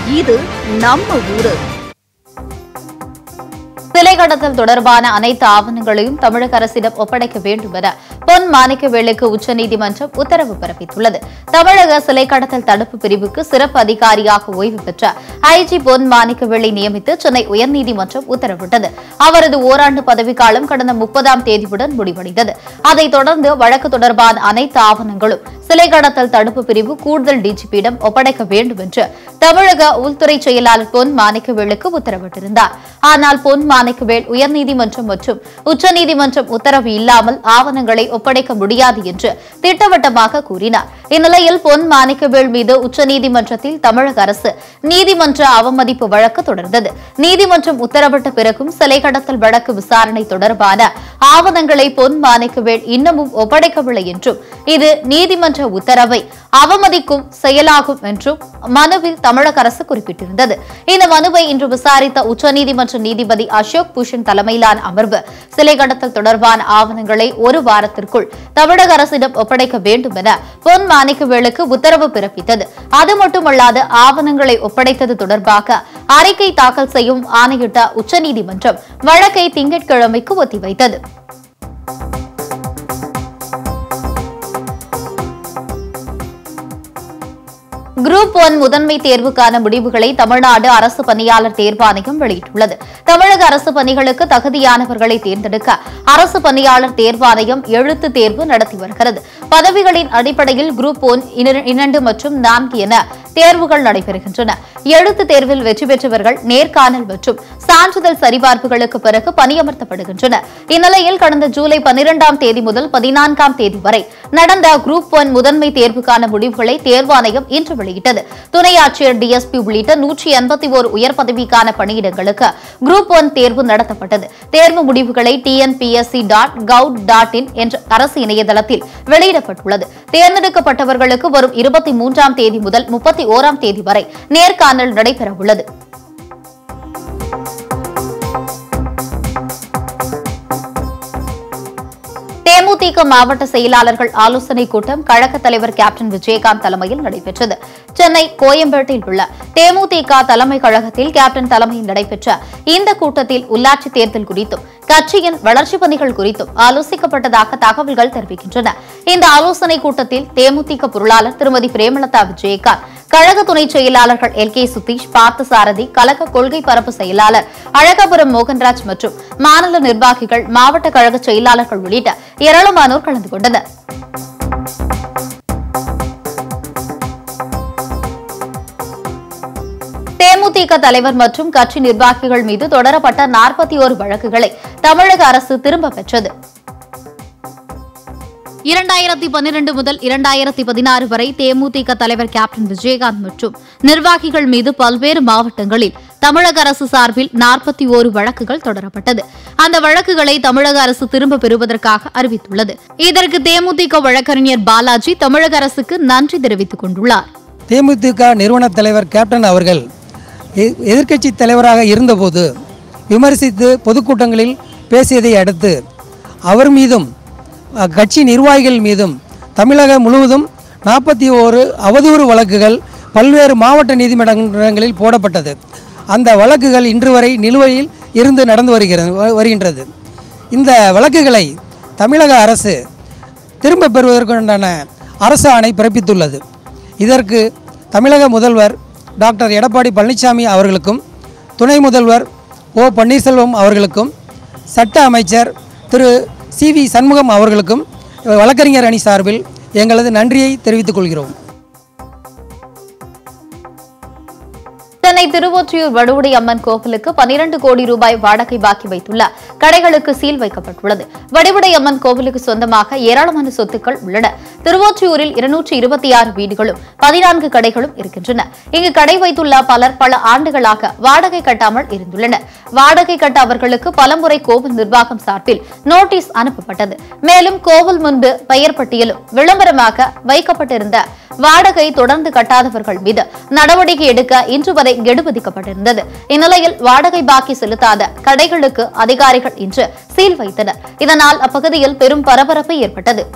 இது நம்ம ஊரு சிலை கடத்தல் தொடர்பான அனைத்து ஆவணங்களையும் தமிழக அரசிடம் ஒப்படைக்க வேண்டும் என பொன் மாணிக்கவேலுக்கு உச்சநீதிமன்றம் உத்தரவு பிறப்பித்துள்ளது தமிழக சிலை கடத்தல் தடுப்பு பிரிவுக்கு சிறப்பு அதிகாரியாக ஓய்வு பெற்ற ஐஜி பொன் மாணிக்கவேலை நியமித்து சென்னை உயர்நீதிமன்றம் உத்தரவிட்டது அவரது ஓராண்டு பதவிக்காலம் கடந்த முப்பதாம் தேதியுடன் முடிவடைந்தது அதைத் தொடர்ந்து வழக்கு தொடர்பான அனைத்து ஆவணங்களும் சிலை கடத்தல் தடுப்பு பிரிவு கூடுதல் டிஜிபியிடம் ஒப்படைக்க வேண்டும் என்று தமிழக உள்துறை செயலாளர் பொன் மாணிக்கவேலுக்கு உத்தரவிட்டிருந்தார் ஆனால் பொன் மாணிக்கவேல் உயர்நீதிமன்றம் மற்றும் உச்சநீதிமன்றம் உத்தரவு இல்லாமல் ஆவணங்களை ஒப்படைக்க முடியாது என்று திட்டவட்டமாக கூறினார் இந்நிலையில் பொன் மாணிக்கவேல் மீது உச்சநீதிமன்றத்தில் தமிழக அரசு நீதிமன்ற அவமதிப்பு வழக்கு தொடர்ந்தது நீதிமன்றம் உத்தரவிட்ட பிறகும் சிலை கடத்தல் வழக்கு விசாரணை தொடர்பான ஆவணங்களை பொன் மாணிக்கவேல் இன்னமும் ஒப்படைக்கவில்லை என்றும் இது நீதிமன்ற உத்தரவை அவமதிக்கும் செயலாகும் என்றும் மனுவில் தமிழக அரசு குறிப்பிட்டிருந்தது இந்த மனுவை இன்று விசாரித்த உச்சநீதிமன்ற நீதிபதி அசோக் பூஷன் தலைமையிலான அமர்வு சிலை கடத்தல் தொடர்பான ஆவணங்களை ஒரு வாரத்திற்குள் தமிழக அரசிடம் ஒப்படைக்க வேண்டும் என பொன் மாணிக்கவேலுக்கு உத்தரவு பிறப்பித்தது அது மட்டுமல்லாது ஆவணங்களை ஒப்படைத்தது தொடர்பாக அறிக்கை தாக்கல் செய்யும் ஆணையிட்ட உச்சநீதிமன்றம் வழக்கை திங்கட்கிழமைக்கு ஒத்திவைத்தது குரூப் ஒன் முதன்மை தேர்வுக்கான முடிவுகளை தமிழ்நாடு அரசு பணியாளர் தேர்வாணையம் வெளியிட்டுள்ளது தமிழக அரசு பணிகளுக்கு தகுதியானவர்களை தேர்ந்தெடுக்க அரசு பணியாளர் தேர்வாணையம் எழுத்து தேர்வு நடத்தி வருகிறது பதவிகளின் அடிப்படையில் குரூப் ஒன் இரண்டு மற்றும் நான்கு என தேர்வுகள் நடைபெறுகின்றன எழுத்து தேர்வில் வெற்றி பெற்றவர்கள் நேர்காணல் மற்றும் சான்றிதழ் சரிபார்ப்புகளுக்கு பிறகு பணியமர்த்தப்படுகின்றனர் இந்நிலையில் கடந்த ஜூலை பனிரெண்டாம் தேதி முதல் பதினான்காம் தேதி வரை நடந்த குரூப் ஒன் முதன்மை தேர்வுக்கான முடிவுகளை தேர்வாணையம் இன்று வெளியிட்டது துணை ஆட்சியர் டிஎஸ்பி உள்ளிட்ட நூற்றி எண்பத்தி ஓர் உயர் பதவிக்கான பணியிடங்களுக்கு குரூப் ஒன் தேர்வு நடத்தப்பட்டது தேர்வு முடிவுகளை TNPSC dot gov dot in என்ற அரசு இணையதளத்தில் வெளியிடப்பட்டுள்ளது தேர்ந்தெடுக்கப்பட்டவர்களுக்கு வரும் இருபத்தி மூன்றாம் தேதி முதல் முப்பத்தி ஓராம் தேதி வரை நேர்காணல் நடைபெறவுள்ளது தேமுதிக மாவட்ட செயலாளர்கள் ஆலோசனைக் கூட்டம் கழக தலைவர் கேப்டன் விஜயகாந்த் தலைமையில் நடைபெற்றது சென்னை கோயம்பேட்டில் உள்ள தேமுதிக தலைமை கழகத்தில் கேப்டன் தலைமையில் நடைபெற்ற இந்த கூட்டத்தில் உள்ளாட்சி தேர்தல் குறித்தும் கட்சியின் வளர்ச்சிப் பணிகள் குறித்தும் ஆலோசிக்கப்பட்டதாக தகவல்கள் தெரிவிக்கின்றன இந்த ஆலோசனைக் கூட்டத்தில் தேமுதிக பொருளாளர் திருமதி பிரேமலதா விஜயகாந்த் கழக துணை செயலாளர்கள் எல் கே சுதீஷ் பார்த்தசாரதி கழக கொள்கை பரப்பு செயலாளர் அழகபுரம் மோகன்ராஜ் மற்றும் மாநில நிர்வாகிகள் மாவட்ட கழக செயலாளர்கள் உள்ளிட்ட ஏராளமானோர் கலந்து கொண்டனர் தேமுதிக தலைவர் மற்றும் கட்சி நிர்வாகிகள் மீது தொடரப்பட்ட நாற்பத்தி ஓரு வழக்குகளை தமிழக அரசு திரும்பப் பெற்றது இரண்டாயிரத்தி பன்னிரண்டு முதல் இரண்டாயிரத்தி பதினாறு வரை தேமுதிக தலைவர் கேப்டன் விஜயகாந்த் மற்றும் நிர்வாகிகள் மீது பல்வேறு மாவட்டங்களில் தமிழக அரசு சார்பில் நாற்பத்தி ஓரு வழக்குகள் தொடரப்பட்டது அந்த வழக்குகளை தமிழக அரசு திரும்ப பெறுவதற்காக அறிவித்துள்ளது இதற்கு தேமுதிக வழக்கறிஞர் பாலாஜி தமிழக அரசுக்கு நன்றி தெரிவித்துக் கொண்டுள்ளார் தேமுதிக நிறுவன தலைவர் கேப்டன் அவர்கள் எ- எதிர்க்கட்சி தலைவராக இருந்தபோது விமர்சித்து பொதுக்கூட்டங்களில் பேசியதை அடுத்து அவர் மீதும் அ, கட்சி நிர்வாகிகள் மீதும் தமிழகம் முழுவதும் நாற்பத்தி ஓரு அவதூறு வழக்குகள் பல்வேறு மாவட்ட நீதிமன்றங்களில் போடப்பட்டது அந்த வழக்குகள் இன்று வரை நிலுவையில் இருந்து நடந்து வருகிறது வ- வருகின்றது இந்த வழக்குகளை தமிழக அரசு திரும்ப பெறுவதற்குண்டான அரசு ஆணை பிறப்பித்துள்ளது இதற்கு தமிழக முதல்வர் டாக்டர் எடப்பாடி பழனிசாமி அவர்களுக்கும் துணை முதல்வர் ஓ பன்னீர்செல்வம் அவர்களுக்கும் சட்ட அமைச்சர் திரு சி வி சண்முகம் அவர்களுக்கும் வழக்கறிஞர் அணி சார்பில் எங்களது நன்றியை தெரிவித்துக் கொள்கிறோம் சென்னை திருவொற்றியூர் வடுவுடை அம்மன் கோவிலுக்கு பனிரண்டு கோடி ரூபாய் வாடகை பாக்கி வைத்துள்ள கடைகளுக்கு சீல் வைக்கப்பட்டுள்ளது வடிவுடை அம்மன் கோவிலுக்கு சொந்தமாக ஏராளமான சொத்துக்கள் உள்ளன திருவொற்றியூரில் இருநூற்றி இருபத்தி ஆறு வீடுகளும் பதினான்கு கடைகளும் இருக்கின்றன இங்கு கடை வைத்துள்ள பலர் பல ஆண்டுகளாக வாடகை கட்டாமல் இருந்துள்ளனர் வாடகை கட்ட அவர்களுக்கு பலமுறை கோவில் நிர்வாகம் சார்பில் நோட்டீஸ் அனுப்பப்பட்டது மேலும் கோவில் முன்பு பெயர் பட்டியலும் விளம்பரமாக வைக்கப்பட்டிருந்த வாடகை தொடர்ந்து கட்டாதவர்கள் மீது நடவடிக்கை எடுக்க இன்று வரை கெடு விதிக்கப்பட்டிருந்தது இந்நிலையில் வாடகை பாக்கி செலுத்தாத கடைகளுக்கு அதிகாரிகள் இன்று சீல் வைத்தனர் இதனால் அப்பகுதியில் பெரும் பரபரப்பு ஏற்பட்டது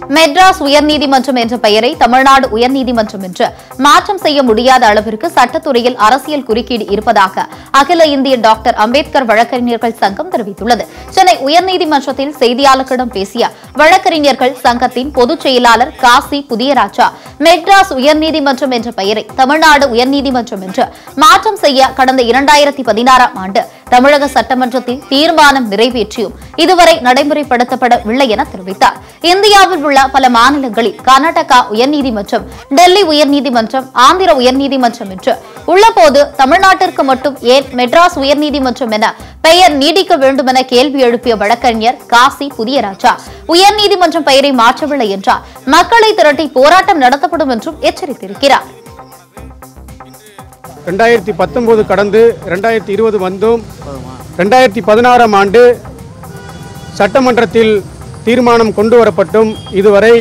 மெட்ராஸ் உயர்நீதிமன்றம் என்ற பெயரை தமிழ்நாடு உயர்நீதிமன்றம் என்று மாற்றம் செய்ய முடியாத அளவிற்கு சட்டத்துறையில் அரசியல் குறுக்கீடு இருப்பதாக அகில இந்திய டாக்டர் அம்பேத்கர் வழக்கறிஞர்கள் சங்கம் தெரிவித்துள்ளது சென்னை உயர்நீதிமன்றத்தில் செய்தியாளர்களிடம் பேசிய வழக்கறிஞர்கள் சங்கத்தின் பொதுச் செயலாளர் காசி புதியராஜா மெட்ராஸ் உயர்நீதிமன்றம் என்ற பெயரை தமிழ்நாடு உயர்நீதிமன்றம் என்று மாற்றம் செய்ய கடந்த இரண்டாயிரத்தி பதினாறாம் ஆண்டு தமிழக சட்டமன்றத்தில் தீர்மானம் நிறைவேற்றியும் இதுவரை நடைமுறைப்படுத்தப்படவில்லை என தெரிவித்தார் இந்தியாவில் உள்ள பல மாநிலங்களில் கர்நாடகா உயர்நீதிமன்றம் டெல்லி உயர்நீதிமன்றம் ஆந்திர உயர்நீதிமன்றம் என்று உள்ளபோது தமிழ்நாட்டிற்கு மட்டும் ஏன் மெட்ராஸ் உயர்நீதிமன்றம் என பெயர் நீடிக்க வேண்டும் என கேள்வி எழுப்பிய வழக்கறிஞர் காசி புதியராஜா உயர்நீதிமன்றம் பெயரை மாற்றவில்லை என்றால் மக்களை திரட்டி போராட்டம் நடத்தப்படும் என்றும் எச்சரித்திருக்கிறார் ரெண்டாயிரத்தி பத்தொம்போது கடந்து ரெண்டாயிரத்தி இருபது வந்தும் ரெண்டாயிரத்தி பதினாறாம் ஆண்டு சட்டமன்றத்தில் தீர்மானம் கொண்டு வரப்பட்டும் இதுவரை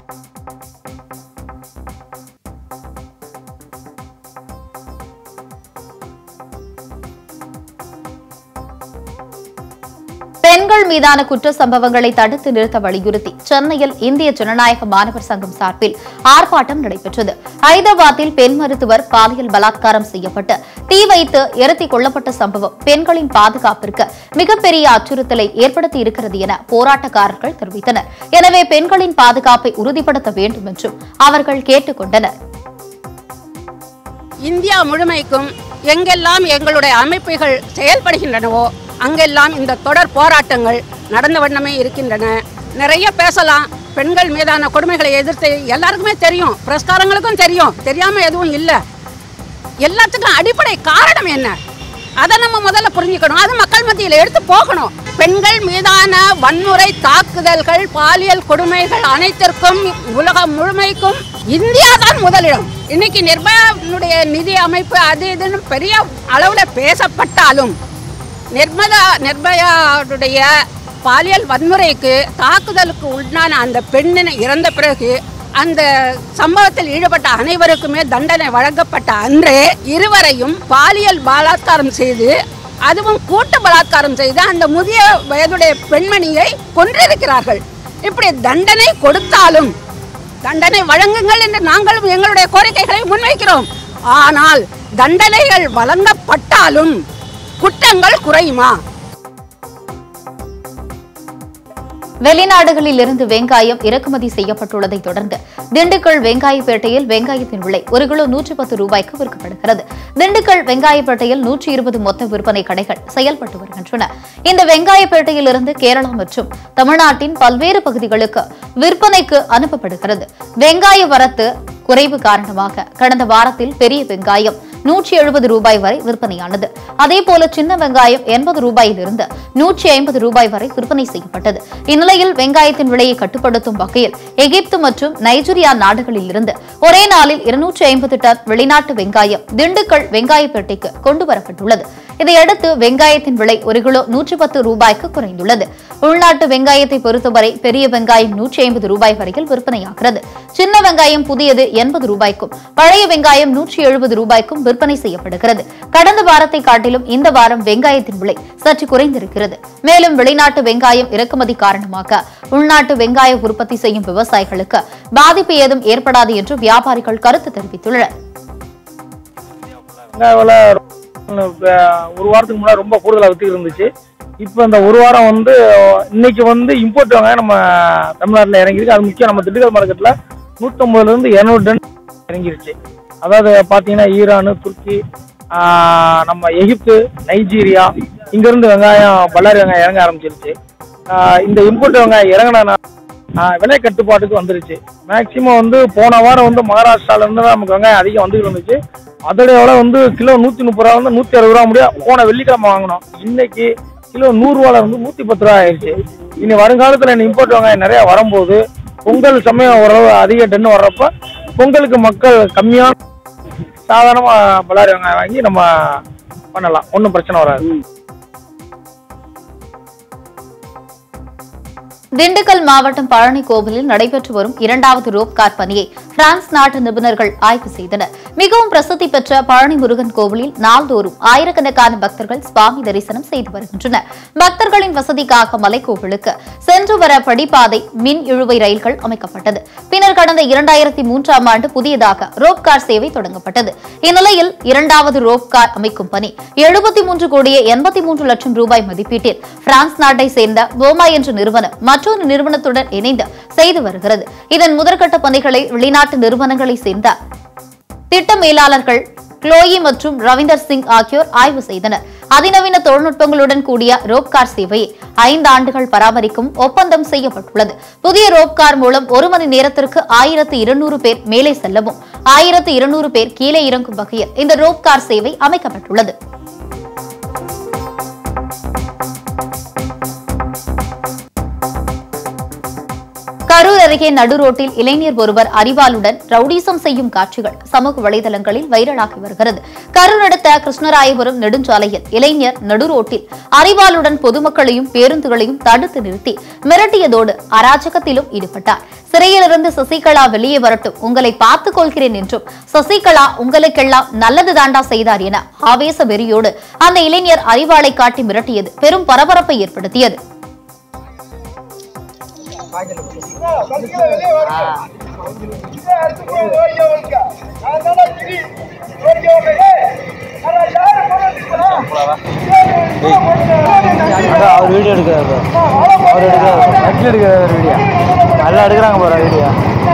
பெண்கள் மீதான குற்ற சம்பவங்களை தடுத்து நிறுத்த வலியுறுத்தி சென்னையில் இந்திய ஜனநாயக மாணவர் சங்கம் சார்பில் ஆர்ப்பாட்டம் நடைபெற்றது ஹைதராபாத்தில் பெண் மருத்துவர் பாலியல் பலாத்காரம் செய்யப்பட்டு தீ வைத்து எரித்திக் கொல்லப்பட்ட சம்பவம் பெண்களின் பாதுகாப்பிற்கு மிகப்பெரிய அச்சுறுத்தலை ஏற்படுத்தி இருக்கிறது என போராட்டக்காரர்கள் தெரிவித்தனர் எனவே பெண்களின் பாதுகாப்பை உறுதிப்படுத்த வேண்டும் என்றும் அவர்கள் கேட்டுக் கொண்டனர் இந்தியா முழுமைக்கும் எங்கெல்லாம் எங்களுடைய அமைப்புகள் செயல்படுகின்றனவோ அங்கெல்லாம் இந்த தொடர் போராட்டங்கள் நடந்த வண்ணமே இருக்கின்றன நிறைய பேசலாம் பெண்கள் மீதான கொடுமைகளை எதிர்த்து எல்லாருக்குமே தெரியும் பிரஸ்காரங்களுக்கும் தெரியும் தெரியாம எதுவும் இல்லை எல்லாத்துக்கும் அடிப்படை காரணம் என்ன அதை நம்ம முதல்ல புரிஞ்சுக்கணும் அது மக்கள் மத்தியில் எடுத்து போகணும் பெண்கள் மீதான வன்முறை தாக்குதல்கள் பாலியல் கொடுமைகள் அனைத்திற்கும் உலகம் முழுமைக்கும் இந்தியா தான் முதலிடம் இன்னைக்கு நிர்பயாவுடைய நிதி அமைப்பு அது இதுன்னு பெரிய அளவில் பேசப்பட்டாலும் நிர்மதா நிர்பயாவுடைய பாலியல் வன்முறைக்கு தாக்குதலுக்கு உள்ளான அந்த பெண்ணின் இறந்த பிறகு அந்த சம்பவத்தில் ஈடுபட்ட அனைவருக்குமே தண்டனை வழங்கப்பட்ட அன்றே இருவரையும் பாலியல் பலாத்காரம் செய்து அதுவும் கூட்டு பலாத்காரம் செய்து அந்த முதிய வயதுடைய பெண்மணியை கொன்றிருக்கிறார்கள் இப்படி தண்டனை கொடுத்தாலும் தண்டனை வழங்குங்கள் என்று நாங்களும் எங்களுடைய கோரிக்கைகளை முன்வைக்கிறோம் ஆனால் தண்டனைகள் வழங்கப்பட்டாலும் குற்றங்கள் குறையுமா வெளிநாடுகளில் இருந்து வெங்காயம் இறக்குமதி செய்யப்பட்டுள்ளதை தொடர்ந்து திண்டுக்கல் வெங்காயப்பேட்டையில் வெங்காயத்தின் விலை ஒரு கிலோ நூற்றி பத்து ரூபாய்க்கு விற்கப்படுகிறது திண்டுக்கல் வெங்காயப்பேட்டையில் நூற்றி இருபது மொத்த விற்பனை கடைகள் செயல்பட்டு வருகின்றன இந்த வெங்காயப்பேட்டையில் இருந்து கேரளா மற்றும் தமிழ்நாட்டின் பல்வேறு பகுதிகளுக்கு விற்பனைக்கு அனுப்பப்படுகிறது வெங்காய வரத்து குறைவு காரணமாக கடந்த வாரத்தில் பெரிய வெங்காயம் நூற்றி எழுபது ரூபாய் வரை விற்பனையானது அதேபோல சின்ன வெங்காயம் எண்பது ரூபாயிலிருந்து நூற்றி ஐம்பது ரூபாய் வரை விற்பனை செய்யப்பட்டது இந்நிலையில் வெங்காயத்தின் விலையை கட்டுப்படுத்தும் வகையில் எகிப்து மற்றும் நைஜீரியா நாடுகளில் இருந்து ஒரே நாளில் இருநூற்றி ஐம்பது டன் வெளிநாட்டு வெங்காயம் திண்டுக்கல் வெங்காயப்பேட்டைக்கு கொண்டு வரப்பட்டுள்ளது இதையடுத்து வெங்காயத்தின் விலை ஒரு கிலோ நூற்றி பத்து ரூபாய்க்கு குறைந்துள்ளது உள்நாட்டு வெங்காயத்தை பொறுத்தவரை பெரிய வெங்காயம் நூற்றி ஐம்பது ரூபாய் வரையில் விற்பனையாகிறது சின்ன வெங்காயம் புதியது எண்பது ரூபாய்க்கும் பழைய வெங்காயம் நூற்றி எழுபது ரூபாய்க்கும் விற்பனை செய்யப்படுகிறது கடந்த வாரத்தை காட்டிலும் இந்த வாரம் வெங்காயத்தின் விலை சற்று குறைந்திருக்கிறது மேலும் வெளிநாட்டு வெங்காயம் இறக்குமதி காரணமாக உள்நாட்டு வெங்காய உற்பத்தி செய்யும் விவசாயிகளுக்கு பாதிப்பு ஏதும் ஏற்படாது என்று வியாபாரிகள் கருத்து தெரிவித்துள்ளனர் வெங்காய விலை ரொம்ப- ஒரு வாரத்துக்கு முன்னாடி ரொம்ப கூடுதலாக விற்று இருந்துச்சு இப்போ இந்த ஒரு வாரம் வந்து இன்னைக்கு வந்து இம்போர்ட் வெங்காயம் நம்ம தமிழ்நாட்டில் இறங்கிருக்கு அது முக்கியம் நம்ம திண்டுக்கல் மார்க்கெட்டில் நூற்றம்பதுலேருந்து இரநூறு டன் இறங்கிருச்சு அதாவது பார்த்தீங்கன்னா ஈரான் துருக்கி ஆஹ், நம்ம எகிப்து நைஜீரியா இங்கேருந்து வெங்காயம் பல்லாரி வெங்காயம் இறங்க ஆரம்பிச்சிருச்சு ஆஹ், இந்த இம்போர்ட் வெங்காயம் இறங்கினா விலை கட்டுப்பாட்டுக்கு வந்துருச்சு மேக்சிமம் வந்து போன வாரம் வந்து மகாராஷ்டிரால இருந்து தான் நமக்கு வெங்காயம் அதிகம் வந்துட்டு இருந்துச்சு அதோட விலை வந்து கிலோ நூற்றி முப்பது ரூபா வந்து நூற்றி அறுபது ரூபா முடியா போன வெள்ளிக்கிழமை வாங்கினோம் இன்னைக்கு கிலோ நூறுரூவால வந்து நூற்றி பத்து ரூபா ஆயிடுச்சு இனி வருங்காலத்தில் இந்த இம்போர்ட் வெங்காயம் நிறைய வரும்போது பொங்கல் சமயம் ஓரளவு அதிக டன்னு வர்றப்ப பொங்கலுக்கு மக்கள் கம்மியான சாதாரணமாக பல்லாரி வெங்காயம் வாங்கி நம்ம பண்ணலாம் ஒன்றும் பிரச்சனை வராது திண்டுக்கல் மாவட்டம் பழனி கோவிலில் நடைபெற்று வரும் இரண்டாவது ரோப் கார் பணியை பிரான்ஸ் நாட்டு நிபுணர்கள் ஆய்வு செய்தனர் மிகவும் பிரசித்தி பெற்ற பழனி முருகன் கோவிலில் நாள்தோறும் ஆயிரக்கணக்கான பக்தர்கள் சுவாமி தரிசனம் செய்து வருகின்றனர் பக்தர்களின் வசதிக்காக மலைக்கோவிலுக்கு சென்று வர படிப்பாதை மின் இழுவை ரயில்கள் அமைக்கப்பட்டது பின்னர் கடந்த இரண்டாயிரத்தி மூன்றாம் ஆண்டு புதியதாக ரோப் கார் சேவை தொடங்கப்பட்டது இந்நிலையில் இரண்டாவது ரோப் கார் அமைக்கும் பணி எழுபத்தி மூன்று கோடியே எண்பத்தி மூன்று லட்சம் ரூபாய் மதிப்பீட்டில் பிரான்ஸ் நாட்டை சேர்ந்த போமா என்ற நிறுவனம் மற்றொரு நிறுவனத்துடன் இணைந்து செய்து வருகிறது இதன் முதற்கட்ட பணிகளை வெளிநாட்டு நிறுவனங்களை சேர்ந்த திட்ட மேலாளர்கள் க்ளோயி மற்றும் ரவீந்தர் சிங் ஆகியோர் ஆய்வு செய்தனர் அதிநவீன தொழில்நுட்பங்களுடன் கூடிய ரோப் கார் சேவையை ஐந்து ஆண்டுகள் பராமரிக்கும் ஒப்பந்தம் செய்யப்பட்டுள்ளது புதிய ரோப் கார் மூலம் ஒரு மணி நேரத்திற்கு ஆயிரத்து இருநூறு பேர் மேலே செல்லவும் ஆயிரத்து இருநூறு பேர் கீழே இறங்கும் வகையில் இந்த ரோப் கார் சேவை அமைக்கப்பட்டுள்ளது கரூர் அருகே நடுரோட்டில் இளைஞர் ஒருவர் அறிவாளுடன் ரவுடிசம் செய்யும் காட்சிகள் சமூக வலைதளங்களில் வைரலாகி வருகிறது கரூர் அடுத்த கிருஷ்ணராயபுரம் நெடுஞ்சாலையில் இளைஞர் நடுரோட்டில் அறிவாளுடன் பொதுமக்களையும் பேருந்துகளையும் தடுத்து நிறுத்தி மிரட்டியதோடு அராஜகத்திலும் ஈடுபட்டார் சிறையிலிருந்து சசிகலா வெளியே வரட்டும் உங்களை பார்த்துக் கொள்கிறேன் என்றும் சசிகலா உங்களுக்கெல்லாம் நல்லது தாண்டா செய்தார் என ஆவேச வெறியோடு அந்த இளைஞர் அறிவாளை காட்டி மிரட்டியது பெரும் பரபரப்பை ஏற்படுத்தியது அதான் அவர் வீடியோ எடுக்கிறாரு அவர் எடுக்கிறாரு நெட்டில் எடுக்கிறாரு வீடியோ நல்லா எடுக்கிறாங்க பாரு வீடியோ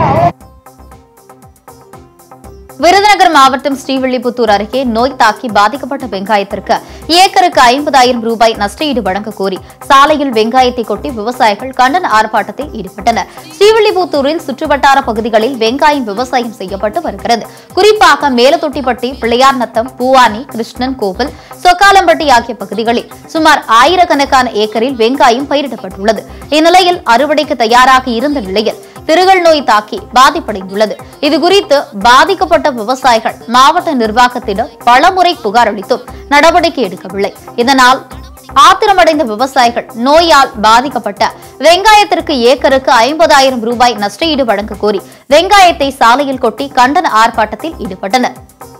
விருதுநகர் மாவட்டம் ஸ்ரீவில்லிபுத்தூர் அருகே நோய் தாக்கி பாதிக்கப்பட்ட வெங்காயத்திற்கு ஏக்கருக்கு ஐம்பதாயிரம் ரூபாய் நஷ்டஈடு வழங்க கோரி சாலையில் வெங்காயத்தை கொட்டி விவசாயிகள் கண்டன ஆர்ப்பாட்டத்தில் ஈடுபட்டனர் ஸ்ரீவில்லிபுத்தூரில் சுற்றுவட்டார பகுதிகளில் வெங்காயம் விவசாயம் செய்யப்பட்டு வருகிறது குறிப்பாக மேலத்தொட்டிப்பட்டி பிள்ளையார் நத்தம் பூவானி கிருஷ்ணன் கோவில் சொக்காலம்பட்டி ஆகிய பகுதிகளில் சுமார் ஆயிரக்கணக்கான ஏக்கரில் வெங்காயம் பயிரிடப்பட்டுள்ளது இந்நிலையில் அறுவடைக்கு தயாராக இருந்த நிலையில் திருகல் நோய் தாக்கி பாதிப்படைந்துள்ளது இதுகுறித்து பாதிக்கப்பட்ட விவசாயிகள் மாவட்ட நிர்வாகத்திடம் பலமுறை புகார் அளித்தும் நடவடிக்கை எடுக்கவில்லை இதனால் ஆத்திரமடைந்த விவசாயிகள் நோயால் பாதிக்கப்பட்ட வெங்காயத்திற்கு ஏக்கருக்கு ஐம்பதாயிரம் ரூபாய் நஷ்டஈடு வழங்க கோரி வெங்காயத்தை சாலையில் கொட்டி கண்டன ஆர்ப்பாட்டத்தில் ஈடுபட்டனர்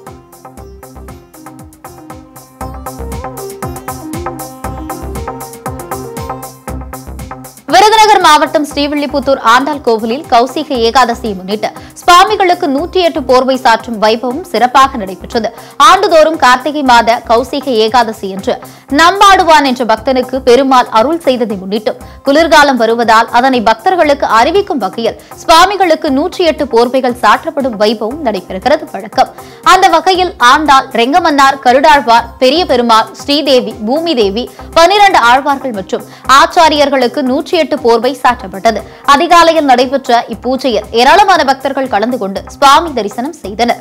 விருதுநகர் மாவட்டம் ஸ்ரீவில்லிபுத்தூர் ஆண்டாள் கோவிலில் கௌசிக ஏகாதசியை முன்னிட்டு சுவாமிகளுக்கு நூற்றி எட்டு போர்வை சாற்றும் வைபவம் சிறப்பாக நடைபெற்றது ஆண்டுதோறும் கார்த்திகை மாத கௌசிக ஏகாதசி என்று நம்பாடுவான் என்ற பக்தனுக்கு பெருமாள் அருள் செய்ததை முன்னிட்டும் குளிர்காலம் வருவதால் அதனை பக்தர்களுக்கு அறிவிக்கும் வகையில் சுவாமிகளுக்கு நூற்றி எட்டு போர்வைகள் சாற்றப்படும் வைபவம் நடைபெறுகிறது வழக்கம் அந்த வகையில் ஆண்டாள் ரெங்கமன்னார் கருடாழ்வார் பெரிய பெருமாள் ஸ்ரீதேவி பூமி தேவி பனிரண்டு ஆழ்வார்கள் மற்றும் ஆச்சாரியர்களுக்கு நூற்றி எட்டு போர்வை சாற்றப்பட்டது அதிகாலையில் நடைபெற்ற இப்பூஜையில் ஏராளமான பக்தர்கள் கலந்து கொண்டு சுவாமி தரிசனம் செய்தனர்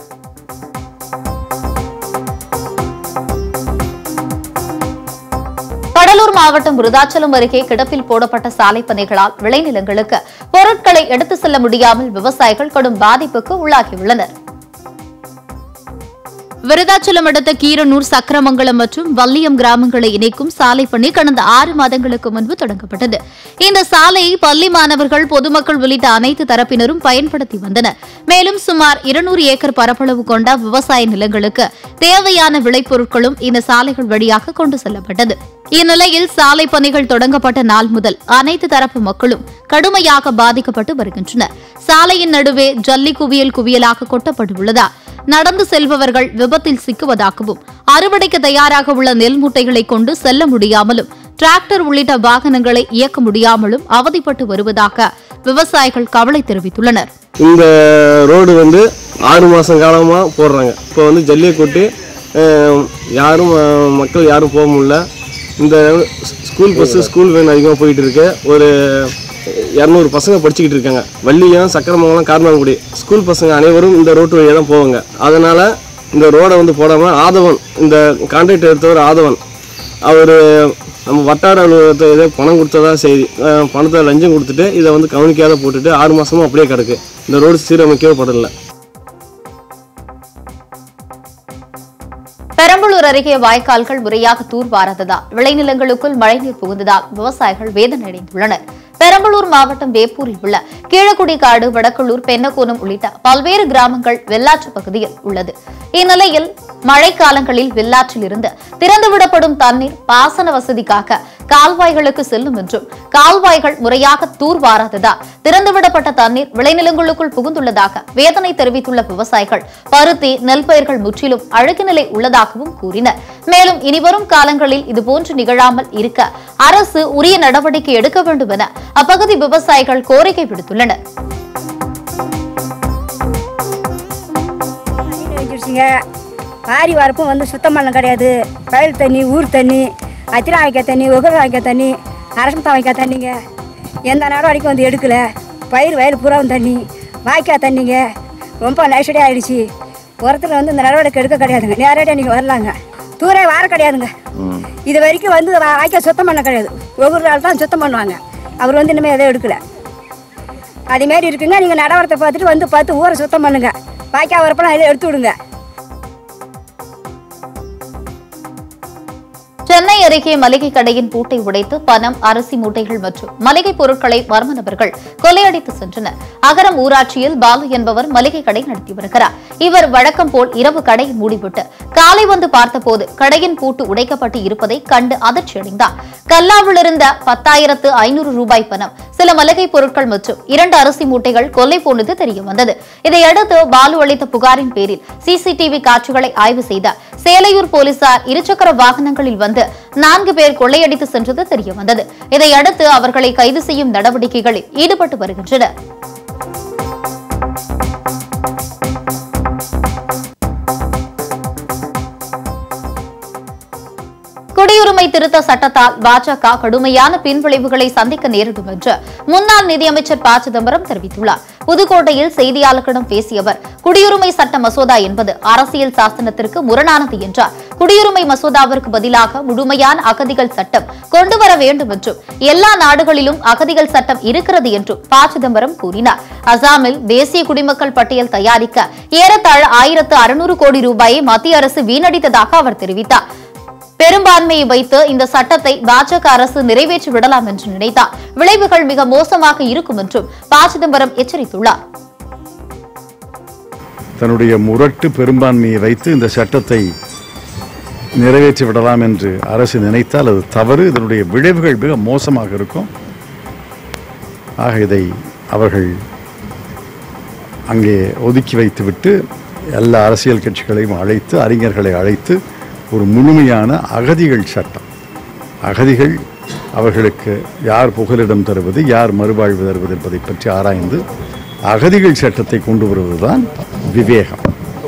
கடலூர் மாவட்டம் விருதாச்சலம் அருகே கிடப்பில் போடப்பட்ட சாலை பணிகளால் விளைநிலங்களுக்கு பொருட்களை எடுத்து செல்ல முடியாமல் விவசாயிகள் கடும் பாதிப்புக்கு உள்ளாகியுள்ளனர் விருதாச்சலம் அடுத்த கீரனூர் சக்கரமங்கலம் மற்றும் வல்லியம் கிராமங்களை இணைக்கும் சாலை பணி கடந்த ஆறு மாதங்களுக்கு முன்பு தொடங்கப்பட்டது இந்த சாலையை பள்ளி மாணவர்கள் பொதுமக்கள் உள்ளிட்ட அனைத்து தரப்பினரும் பயன்படுத்தி வந்தனர் மேலும் சுமார் இருநூறு ஏக்கர் பரப்பளவு கொண்ட விவசாய நிலங்களுக்கு தேவையான விளைபொருட்களும் இந்த சாலைகள் வழியாக கொண்டு செல்லப்பட்டது இந்நிலையில் சாலை பணிகள் தொடங்கப்பட்ட நாள் முதல் அனைத்து தரப்பு மக்களும் கடுமையாக பாதிக்கப்பட்டு வருகின்றனர் சாலையின் நடுவே ஜல்லி குவியல் குவியலாக கொட்டப்பட்டுள்ளதால் நடந்து செல்பவர்கள் விபத்தில் சிக்குவதாகவும் அறுவடைக்கு தயாராக உள்ள நெல் மூட்டைகளை கொண்டு செல்ல முடியாமலும் டிராக்டர் உள்ளிட்ட வாகனங்களை இயக்க முடியாமலும் அவதிப்பட்டு வருவதாக விவசாயிகள் கவலை தெரிவித்துள்ளனர் இந்த ரோடு வந்து ஆறு மாதம் காலமாக போடுறாங்க இப்போ வந்து ஜல்லியை கொட்டி அஹ், யாரும் அஹ், மக்கள் யாரும் போக முடியல இந்த ஸ்கூல் பஸ்ஸு ஸ்கூல் வேன் அதிகமாக போயிட்டு இருக்கு ஒரு இரநூறு பசங்க படிச்சுக்கிட்டு இருக்காங்க வள்ளியம் சக்கரமங்கலம் கார்மாங்குடி ஸ்கூல் பசங்க அனைவரும் இந்த ரோட்டு வழியாக தான் போவாங்க அதனால் இந்த ரோடை வந்து போடாமல் ஆதவன் இந்த கான்ட்ராக்ட் எடுத்தவர் ஆதவன் அவர் நம்ம வட்டார அலுவலகத்தை ஏதோ பணம் கொடுத்ததா செய்தி அஹ் பணத்தை லஞ்சம் கொடுத்துட்டு இதை வந்து கவனிக்காத போட்டுட்டு ஆறு மாசமா அப்படியே கிடக்கு இந்த ரோடு சீரமைக்கவே படல பெரம்பலூர் அருகே வாய்க்கால்கள் முறையாக தூர்வாராததால் விளைநிலங்களுக்குள் மழைநீர் புகுந்ததால் விவசாயிகள் வேதனை அடைந்துள்ளனர் பெரம்பலூர் மாவட்டம் வேப்பூரில் உள்ள கீழக்குடிக்காடு வடக்குள்ளூர் பென்னகோணம் உள்ளிட்ட பல்வேறு கிராமங்கள் வெள்ளாற்று பகுதியில் உள்ளது இந்நிலையில் மழைக்காலங்களில் வெள்ளாற்றில் இருந்து திறந்துவிடப்படும் தண்ணீர் பாசன வசதிக்காக கால்வாய்களுக்கு செல்லும் என்றும் கால்வாய்கள் முறையாக தூர்வாராததால் திறந்துவிடப்பட்ட தண்ணீர் விளைநிலங்களுக்குள் புகுந்துள்ளதாக வேதனை தெரிவித்துள்ள விவசாயிகள் பருத்தி நெல் பயிர்கள் முற்றிலும் அழுகு நிலை உள்ளதாகவும் கூறினர் மேலும் இனிவரும் காலங்களில் இதுபோன்று நிகழாமல் இருக்க அரசு உரிய நடவடிக்கை எடுக்க வேண்டும் என அப்பகுதி விவசாயிகள் கோரிக்கை விடுத்துள்ளனர் தண்ணி வச்சிருச்சுங்க பாரி வரப்பும் வந்து சுத்தம் பண்ண கிடையாது வயல் தண்ணி ஊர் தண்ணி அத்திரா வைக்க தண்ணி உகர வைக்க தண்ணி அரசமத்தம் வைக்க தண்ணிங்க எந்த நடவடிக்கை வந்து எடுக்கல பயிர் வயல் பூராவும் தண்ணி வாய்க்கா தண்ணிங்க ரொம்ப நைசடி ஆயிடுச்சு உரத்தில் வந்து இந்த நடவடிக்கை எடுக்க கிடையாதுங்க நேரடியாக நீங்கள் வரலாங்க தூரே வார கிடையாதுங்க இது வரைக்கும் வந்து வா- வாய்க்கா சுத்தம் பண்ண கிடையாது ஒவ்வொரு நாள் தான் சுத்தம் பண்ணுவாங்க அவர் வந்து இனிமேல் எதுவும் எடுக்கல அதேமாரி இருக்குங்க நீங்கள் நடவரத்தை பார்த்துட்டு வந்து பார்த்து ஊரை சுத்தம் பண்ணுங்க வாய்க்கா வரப்பெல்லாம் எல்லாம் எடுத்து விடுங்க சென்னை அருகே மளிகை கடையின் பூட்டை உடைத்து பணம் அரிசி மூட்டைகள் மற்றும் மளிகை பொருட்களை மர்ம நபர்கள் கொள்ளையடித்து சென்றனர் அகரம் ஊராட்சியில் பாலு என்பவர் மளிகை கடை நடத்தி வருகிறார் இவர் வழக்கம் போல் இரவு கடையை மூடிவிட்டு காலை வந்து பார்த்தபோது கடையின் பூட்டு உடைக்கப்பட்டு இருப்பதை கண்டு அதிர்ச்சியடைந்தார் கல்லாவில் இருந்த பத்தாயிரத்து ஐநூறு ரூபாய் பணம் சில மளிகை பொருட்கள் மற்றும் இரண்டு அரிசி மூட்டைகள் கொள்ளை போனது தெரிய வந்தது இதையடுத்து பாலு அளித்த புகாரின் பேரில் சிசிடிவி காட்சிகளை ஆய்வு செய்தார் சேலையூர் போலீசார் இருசக்கர வாகனங்களில் வந்து நான்கு பேர் கொள்ளையடித்து சென்றது தெரிய வந்தது இதையடுத்து அவர்களை கைது செய்யும் நடவடிக்கைகளில் ஈடுபட்டு வருகின்றனர் குடியுரிமை திருத்த சட்டத்தால் பாஜக கடுமையான பின்விளைவுகளை சந்திக்க நேரிடும் என்று முன்னாள் நிதியமைச்சர் ப சிதம்பரம் தெரிவித்துள்ளார் புதுக்கோட்டையில் செய்தியாளர்களிடம் பேசிய அவர் குடியுரிமை சட்ட மசோதா என்பது அரசியல் சாசனத்திற்கு முரணானது என்றார் குடியுரிமை மசோதாவிற்கு பதிலாக முழுமையான அகதிகள் சட்டம் கொண்டு வர வேண்டும் என்றும் எல்லா நாடுகளிலும் அகதிகள் சட்டம் இருக்கிறது என்றும் ப சிதம்பரம் கூறினார் அசாமில் தேசிய குடிமக்கள் பட்டியல் தயாரிக்க ஏறத்தாழ ஆயிரத்து அறுநூறு கோடி ரூபாயை மத்திய அரசு வீணடித்ததாக அவர் தெரிவித்தார் பெரும்பான்மையை வைத்து இந்த சட்டத்தை பாஜக அரசு நிறைவேற்றி விடலாம் என்று நினைத்தார் விளைவுகள் மிக மோசமாக இருக்கும் என்றும் ப சிதம்பரம் எச்சரித்துள்ளார் தன்னுடைய முரட்டு பெரும்பான்மையை வைத்து இந்த சட்டத்தை நிறைவேற்றி விடலாம் என்று அரசு நினைத்தால் அது தவறு இதனுடைய விளைவுகள் மிக மோசமாக இருக்கும் ஆக இதை அவர்கள் அங்கே ஒதுக்கி வைத்துவிட்டு எல்லா அரசியல் கட்சிகளையும் அழைத்து அறிஞர்களை அழைத்து ஒரு முழுமையான அகதிகள் சட்டம் அகதிகள் அவர்களுக்கு யார் புகலிடம் தருவது யார் மறுவாழ்வு தருவது என்பதை பற்றி ஆராய்ந்து அகதிகள் சட்டத்தை கொண்டு வருவதுதான் விவேகம்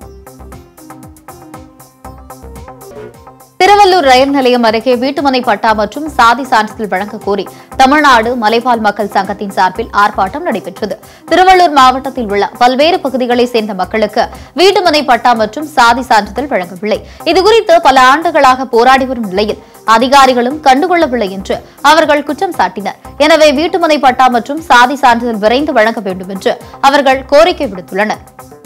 திருவள்ளூர் ரயில் நிலையம் அருகே வீட்டுமனை பட்டா மற்றும் சாதி சான்றிதழ் வழங்க கோரி தமிழ்நாடு மலைவாழ் மக்கள் சங்கத்தின் சார்பில் ஆர்ப்பாட்டம் நடைபெற்றது திருவள்ளூர் மாவட்டத்தில் உள்ள பல்வேறு பகுதிகளைச் சேர்ந்த மக்களுக்கு வீட்டுமனை பட்டா மற்றும் சாதி சான்றிதழ் வழங்கவில்லை இதுகுறித்து பல ஆண்டுகளாக போராடி வரும் நிலையில் அதிகாரிகளும் கண்டுகொள்ளவில்லை என்று அவர்கள் குற்றம் சாட்டினர் எனவே வீட்டுமனை பட்டா மற்றும் சாதி சான்றிதழ் விரைந்து வழங்க வேண்டும் என்று அவர்கள் கோரிக்கை விடுத்துள்ளனர்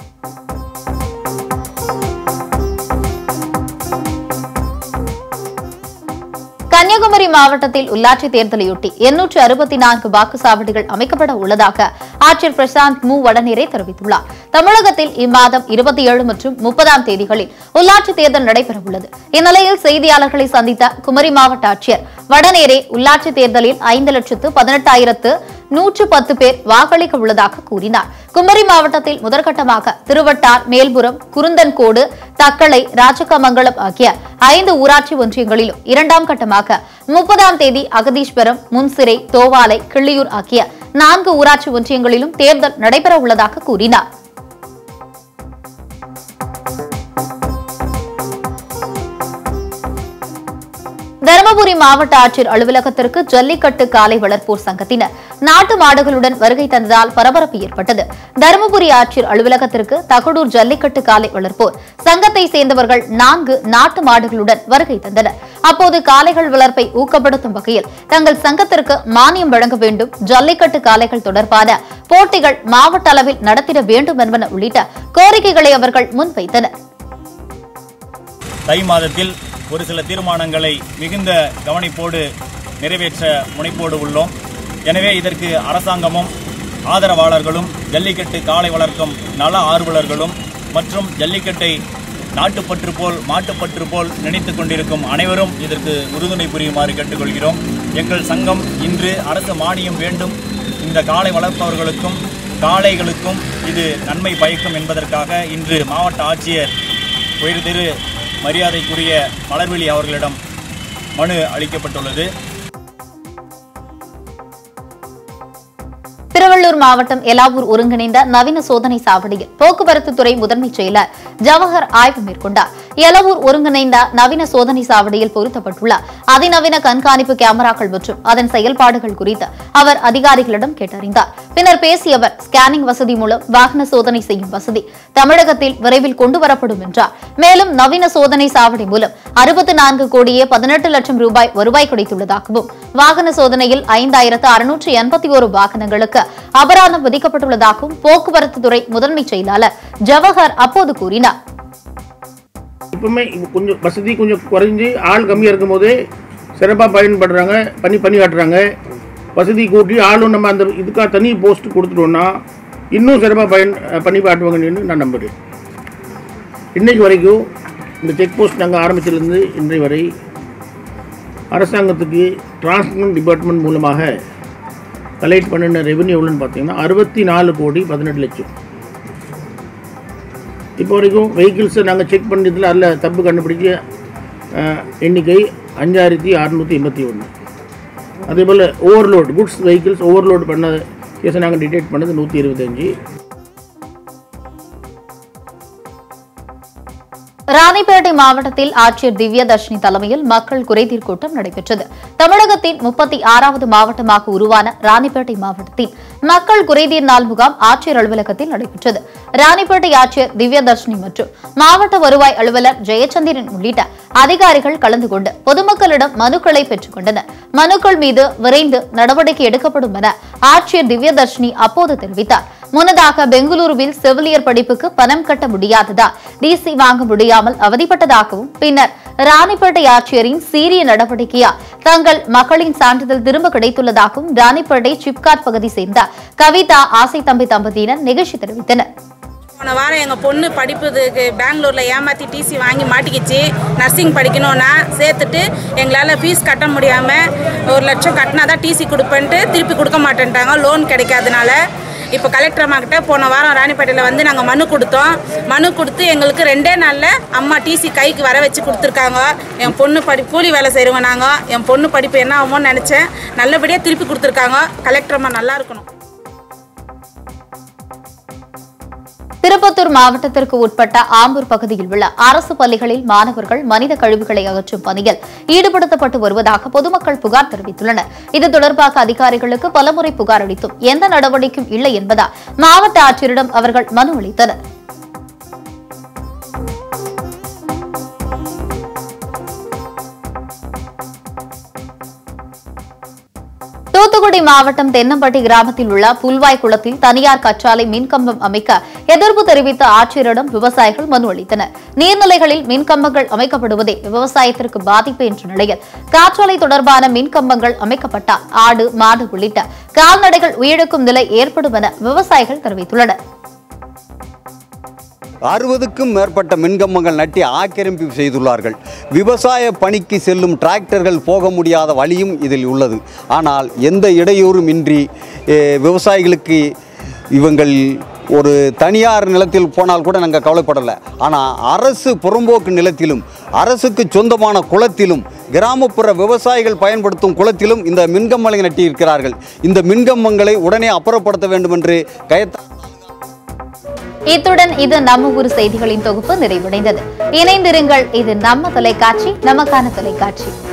கன்னியாகுமரி மாவட்டத்தில் உள்ளாட்சி தேர்தலையொட்டி எண்ணூற்று அறுபத்தி நான்கு வாக்குச்சாவடிகள் அமைக்கப்பட உள்ளதாக ஆட்சியர் பிரசாந்த் மு வடநேரே தெரிவித்துள்ளார் தமிழகத்தில் இம்மாதம் இருபத்தி ஏழு மற்றும் முப்பதாம் தேதிகளில் உள்ளாட்சி தேர்தல் நடைபெறவுள்ளது இந்நிலையில் செய்தியாளர்களை சந்தித்த குமரி மாவட்ட ஆட்சியர் வடநேரே உள்ளாட்சி தேர்தலில் ஐந்து லட்சத்து பதினெட்டாயிரத்து நூற்று பத்து பேர் வாக்களிக்க உள்ளதாக கூறினார் குமரி மாவட்டத்தில் முதற்கட்டமாக திருவட்டார் மேல்புறம் குருந்தன்கோடு தக்கலை ராஜகமங்கலம் ஆகிய ஐந்து ஊராட்சி ஒன்றியங்களிலும் இரண்டாம் கட்டமாக முப்பதாம் தேதி அகதீஸ்வரம் முன்சிறை தோவாலை கிள்ளியூர் ஆகிய நான்கு ஊராட்சி ஒன்றியங்களிலும் தேர்தல் நடைபெற உள்ளதாக கூறினார் தருமபுரி மாவட்ட ஆட்சியர் அலுவலகத்திற்கு ஜல்லிக்கட்டு காலை வளர்ப்போர் சங்கத்தினர் நாட்டு மாடுகளுடன் வருகை தந்ததால் பரபரப்பு ஏற்பட்டது தருமபுரி ஆட்சியர் அலுவலகத்திற்கு தகடூர் ஜல்லிக்கட்டு காலை வளர்ப்போர் சங்கத்தை சேர்ந்தவர்கள் நான்கு நாட்டு மாடுகளுடன் வருகை தந்தனர் அப்போது காளைகள் வளர்ப்பை ஊக்கப்படுத்தும் வகையில் தங்கள் சங்கத்திற்கு மானியம் வழங்க வேண்டும் ஜல்லிக்கட்டு காளைகள் தொடர்பான போட்டிகள் மாவட்ட அளவில் நடத்திட வேண்டும் என்பன உள்ளிட்ட கோரிக்கைகளை அவர்கள் முன்வைத்தனர் தை மாதத்தில் ஒரு சில தீர்மானங்களை மிகுந்த கவனிப்போடு நிறைவேற்ற முனைப்போடு உள்ளோம் எனவே இதற்கு அரசாங்கமும் ஆதரவாளர்களும் ஜல்லிக்கட்டு காளை வளர்க்கும் நல ஆர்வலர்களும் மற்றும் ஜல்லிக்கட்டை நாட்டுப்பற்று போல் மாட்டுப்பற்று போல் நினைத்து கொண்டிருக்கும் அனைவரும் இதற்கு உறுதுணை புரியுமாறு கேட்டுக்கொள்கிறோம் எங்கள் சங்கம் இன்று அரசு மானியம் வேண்டும் இந்த காளை வளர்ப்பவர்களுக்கும் காளைகளுக்கும் இது நன்மை பயக்கும் என்பதற்காக இன்று மாவட்ட ஆட்சியர் உயர் திரு மரியாதைக்குரிய மலர்விழி அவர்களிடம் மனு அளிக்கப்பட்டுள்ளது திருவள்ளூர் மாவட்டம் எலாவூர் ஒருங்கிணைந்த நவீன சோதனை சாவடியில் போக்குவரத்து துறை முதன்மைச் செயலர் ஜவஹர் ஆய்வு மேற்கொண்டார் எலவூர் ஒருங்கிணைந்த நவீன சோதனை சாவடியில் பொருத்தப்பட்டுள்ள அதிநவீன கண்காணிப்பு கேமராக்கள் மற்றும் அதன் செயல்பாடுகள் குறித்து அவர் அதிகாரிகளிடம் கேட்டறிந்தார் பின்னர் பேசிய அவர் ஸ்கேனிங் வசதி மூலம் வாகன சோதனை செய்யும் வசதி தமிழகத்தில் விரைவில் கொண்டுவரப்படும் என்றார் மேலும் நவீன சோதனை சாவடி மூலம் அறுபத்தி நான்கு கோடியே பதினெட்டு லட்சம் ரூபாய் வருவாய் கிடைத்துள்ளதாகவும் வாகன சோதனையில் ஐந்தாயிரத்து அறுநூற்று எண்பத்தி ஒரு வாகனங்களுக்கு அபராதம் விதிக்கப்பட்டுள்ளதாகவும் போக்குவரத்து துறை முதன்மைச் செயலாளர் ஜவஹர் அப்போது கூறினார் இப்பவுமே இப்போ கொஞ்சம் வசதி கொஞ்சம் குறைஞ்சி ஆள் கம்மியாக இருக்கும்போதே சிறப்பாக பயன்படுறாங்க பண்ணி பண்ணி காட்டுறாங்க வசதி கூட்டி ஆளும் நம்ம அந்த இதுக்காக தனி போஸ்ட் கொடுத்துட்டோம்னா இன்னும் சிறப்பாக பயன் பண்ணி காட்டுவாங்கன்னு நான் நம்புகிறேன் இன்னைக்கு வரைக்கும் இந்த செக் போஸ்ட் நாங்கள் ஆரம்பிச்சதுலேருந்து இன்றைய வரை அரசாங்கத்துக்கு டிரான்ஸ்போர்ட் டிபார்ட்மெண்ட் மூலமாக கலெக்ட் பண்ணின ரெவென்யூ எவ்வளோன்னு பார்த்தீங்கன்னா அறுபத்தி நாலு கோடி பதினெட்டு லட்சம் இப்போ வரைக்கும் வெஹிக்கிள்ஸை நாங்கள் செக் பண்ணதில் அதில் தப்பு கண்டுபிடிச்ச அஹ், எண்ணிக்கை அஞ்சாயிரத்தி அறநூற்றி எண்பத்தி ஒன்று அதே போல் ஓவர்லோட் குட்ஸ் வெஹிக்கிள்ஸ் ஓவர்லோட் பண்ண கேஸை நாங்கள் டிடெக்ட் பண்ணது நூற்றி இருபத்தஞ்சி ராணிப்பேட்டை மாவட்டத்தில் ஆட்சியர் திவ்யதர்ஷினி தலைமையில் மக்கள் குறைதீர் கூட்டம் நடைபெற்றது தமிழகத்தின் முப்பத்தி ஆறாவது மாவட்டமாக உருவான ராணிப்பேட்டை மாவட்டத்தில் மக்கள் குறைதீர் நாள் முகாம் ஆட்சியர் அலுவலகத்தில் நடைபெற்றது ராணிப்பேட்டை ஆட்சியர் திவ்யதர்ஷினி மற்றும் மாவட்ட வருவாய் அலுவலர் ஜெயச்சந்திரன் உள்ளிட்ட அதிகாரிகள் கலந்து கொண்டு பொதுமக்களிடம் மனுக்களை பெற்றுக் கொண்டனர் மனுக்கள் மீது விரைந்து நடவடிக்கை எடுக்கப்படும் என ஆட்சியர் திவ்யதர்ஷினி அப்போது தெரிவித்தார் முன்னதாக பெங்களூருவில் செவிலியர் படிப்புக்கு பணம் கட்ட முடியாததால் டிசி வாங்க முடியாமல் அவதிப்பட்டதாகவும் பின்னர் ராணிப்பேட்டை ஆட்சியரின் சீரிய நடவடிக்கையால் தங்கள் மகளின் சான்றிதழ் திரும்ப கிடைத்துள்ளதாகவும் ராணிப்பேட்டை சிப்காட் பகுதி சேர்ந்த கவிதா ஆசை தம்பி தம்பதியினர் நிகழ்ச்சி தெரிவித்தனர் போன வாரம் எங்கள் பொண்ணு படிப்புக்கு பெங்களூரில் ஏமாற்றி டிசி வாங்கி மாட்டிக்கிச்சு நர்சிங் படிக்கணும்னா சேர்த்துட்டு எங்களால் ஃபீஸ் கட்ட முடியாமல் ஒரு லட்சம் கட்டினா தான் டிசி கொடுப்பேன்ட்டு திருப்பி கொடுக்க மாட்டேன்ட்டாங்க லோன் கிடைக்காதனால இப்போ கலெக்டர் அம்மா கிட்ட போன வாரம் ராணிப்பேட்டையில் வந்து நாங்கள் மனு கொடுத்தோம் மனு கொடுத்து எங்களுக்கு ரெண்டே நாளில் அம்மா டிசி கைக்கு வர வச்சு கொடுத்துருக்காங்க என் பொண்ணு படி கூலி வேலை செய்கிறவங்க நாங்கள் என் பொண்ணு படிப்பு என்ன ஆகுமோன்னு நினச்சேன் நல்லபடியாக திருப்பி கொடுத்துருக்காங்க கலெக்டர் அம்மா நல்லா இருக்கணும் திருப்பத்தூர் மாவட்டத்திற்கு உட்பட்ட ஆம்பூர் பகுதியில் உள்ள அரசு பள்ளிகளில் மாணவர்கள் மனித கழிவுகளை அகற்றும் பணியில் ஈடுபடுத்தப்பட்டு வருவதாக பொதுமக்கள் புகார் தெரிவித்துள்ளனர் இது தொடர்பாக அதிகாரிகளுக்கு பலமுறை புகார் அளித்தும் எந்த நடவடிக்கையும் இல்லை என்பதால் மாவட்ட ஆட்சியரிடம் அவர்கள் மனு அளித்தனர் தூத்துக்குடி மாவட்டம் தென்னம்பட்டி கிராமத்தில் உள்ள புல்வாய் குளத்தில் தனியார் கற்றாழை மின்கம்பம் அமைக்க எதிர்ப்பு தெரிவித்த ஆட்சியரிடம் விவசாயிகள் மனு அளித்தனர் நீர்நிலைகளில் மின்கம்பங்கள் அமைக்கப்படுவதே விவசாயத்திற்கு பாதிப்பு என்ற நிலையில் காற்றாலை தொடர்பான மின்கம்பங்கள் அமைக்கப்பட்டால் ஆடு மாடு உள்ளிட்ட கால்நடைகள் உயிரிழக்கும் நிலை ஏற்படும் என விவசாயிகள் தெரிவித்துள்ளனர் அறுபதுக்கும் மேற்பட்ட மின்கம்பங்கள் நட்டி ஆக்கிரமிப்பு செய்துள்ளார்கள் விவசாய பணிக்கு செல்லும் டிராக்டர்கள் போக முடியாத வழியும் இதில் உள்ளது ஆனால் எந்த இடையூறும் இன்றி eh, விவசாயிகளுக்கு இவங்கள் ஒரு தனியார் நிலத்தில் போனால் கூட நாங்கள் கவலைப்படலை ஆனால் அரசு புறம்போக்கு நிலத்திலும் அரசுக்கு சொந்தமான குளத்திலும் கிராமப்புற விவசாயிகள் பயன்படுத்தும் குளத்திலும் இந்த மின்கம்பங்களை நட்டியிருக்கிறார்கள் இந்த மின்கம்பங்களை உடனே அப்புறப்படுத்த வேண்டும் என்று கயத்தா இத்துடன் இது நம்ம ஊர் செய்திகளின் தொகுப்பு நிறைவடைந்தது இணைந்திருங்கள் இது நம்ம தொலைக்காட்சி நமக்கான தொலைக்காட்சி